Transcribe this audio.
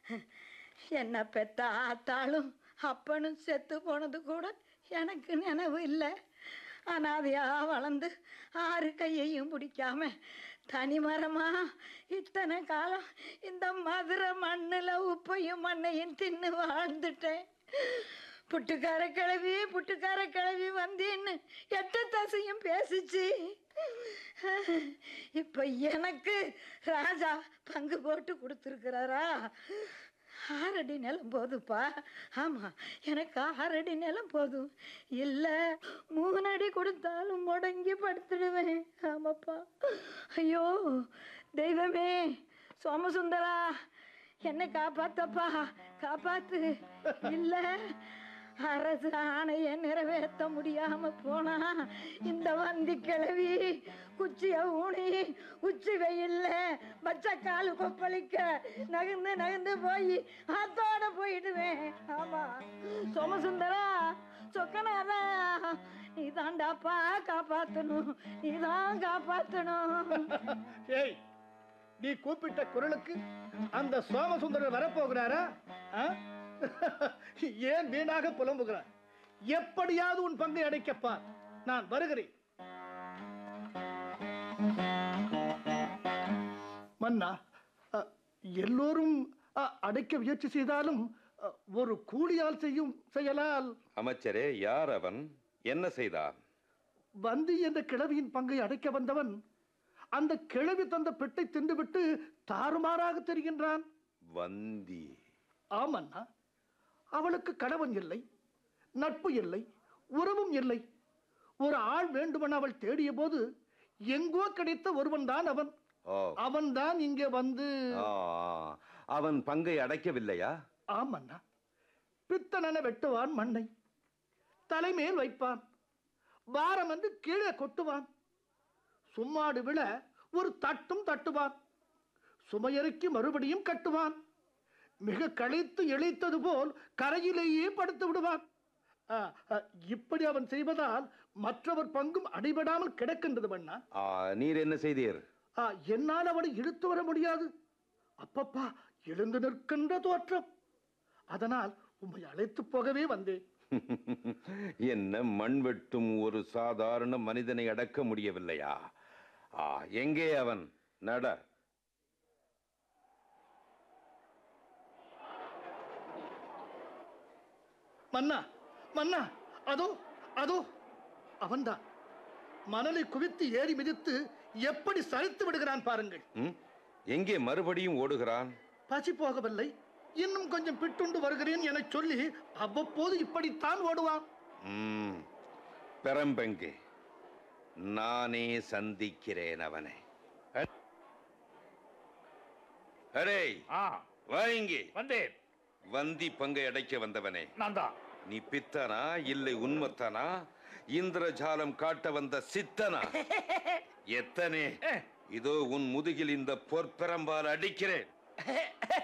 என்ன பெத்த ஆத்தாளும் அப்பனும் செத்து போனது கூட எனக்கு நினைவு இல்லை அனாதையா வளர்ந்து ஆறு கையையும் பிடிக்காம தனிமரமா இத்தனை காலம் இந்த மதுரை மண்ணில் உப்பையும் மண்ணையும் தின்னு வாழ்ந்துட்டேன் புட்டுக்கார கிழவி புட்டுக்கார கிழவி வந்தேன்னு எட்ட தசையும் பேசிச்சு இப்ப எனக்கு ராஜா பங்கு போட்டு கொடுத்துருக்கிறாரா ஆறடி நிலம் போதுப்பா ஆமா எனக்கு ஆறடி நிலம் போதும் இல்ல மூணு அடி கொடுத்தாலும் முடங்கி படுத்துடுவேன் ஆமாப்பா ஐயோ தெய்வமே சோமசுந்தரா என்னை காப்பாத்தப்பா காப்பாத்து இல்ல அரசு ஆணையை நிறைவேற்ற முடியாம போனா இந்த வந்தி கிளவி குச்சிய ஊனி உச்சி வெயில்ல பச்சை காலு கொப்பளிக்க நகர்ந்து நகர்ந்து போய் ஆத்தோட போயிடுவேன் ஆமா சோமசுந்தரா சொக்கனாதா நீ தாண்டாப்பா காப்பாத்தணும் நீ தான் காப்பாத்தணும் ஏய் நீ கூப்பிட்ட குரலுக்கு அந்த சோமசுந்தரர் வரப்போகிறாரா ஆ? ஏன் வீணாக புலம்புகிறார் எப்படியாவது உன் பங்கை அடைக்கப்பார் நான் வருகிறேன் மன்னா அ, எல்லோரும் அ, அடைக்க முயற்சி செய்தாலும் அ, ஒரு கூலியால் செய்யும் செயலால் அமைச்சரே யார் அவன் என்ன செய்தான் வந்தி என்ற கிழவியின் பங்கை அடைக்க வந்தவன் அந்த கிழவி தந்த பெட்டை தின்றுவிட்டு தாறுமாறாக தெரிகின்றான் வந்தி ஆமண்ணா அவளுக்கு கணவன் இல்லை நட்பு இல்லை உறவும் இல்லை ஒரு ஆள் வேண்டுமென அவள் தேடிய போது எங்கோ கிடைத்த ஒருவன் தான் அவன் ஓ அவன் தான் இங்கே வந்து ஆ, அவன் பங்கை அடைக்கவில்லையா ஆமண்ணா பித்தனென வெட்டுவான் மண்ணை தலைமேல் வைப்பான் பாரம் என்று கீழே கொட்டுவான் சும்மாடு விழ ஒரு தட்டும் தட்டுவான் சுமையறுக்கி மறுபடியும் கட்டுவான் மிக களைத்து இழைத்தது போல் கரையிலேயே படுத்து விடுவான் ஆ, ஆ, இப்படி அவன் செய்வதால் மற்றவர் பங்கும் அடிபடாமல் கிடக்கின்றது மன்னா ஆ, நீர் என்ன செய்தீர் ஆ, என்னால் அவனை இழுத்து வர முடியாது அப்பப்பா எழுந்து நிற்கின்ற தோற்றம் அதனால் உம்மை அழைத்து போகவே வந்தேன் என்ன மண் வெட்டும் ஒரு சாதாரண மனிதனை அடக்க முடியவில்லையா ஆ, எங்கே அவன் நட மன்னா மன்னா அதோ அதோ அவன்தான் மணலை குவித்து ஏறி மிதித்து எப்படி சரித்து விடுகிறான் பாருங்கள் ம்? எங்கே மறுபடியும் ஓடுகிறான் பசி போகவில்லை இன்னும் கொஞ்சம் பிட்டுண்டு வருகிறேன் என சொல்லி அவ்வப்போது இப்படித்தான் ஓடுவான் ம், பெரம்பெங்கே நானே சந்திக்கிறேன் அவனை அ- அரே ஆ வா இங்கே வந்தேன் வந்தி பங்கை அடைக்க வந்தவனே நான் தான் நீ பித்தனா இல்லை உண்மத்தனா இந்திரஜாலம் காட்ட வந்த சித்தனா எத்தனே இதோ உன் முதுகில் இந்த பொற்பெரம்பால் அடிக்கிறேன்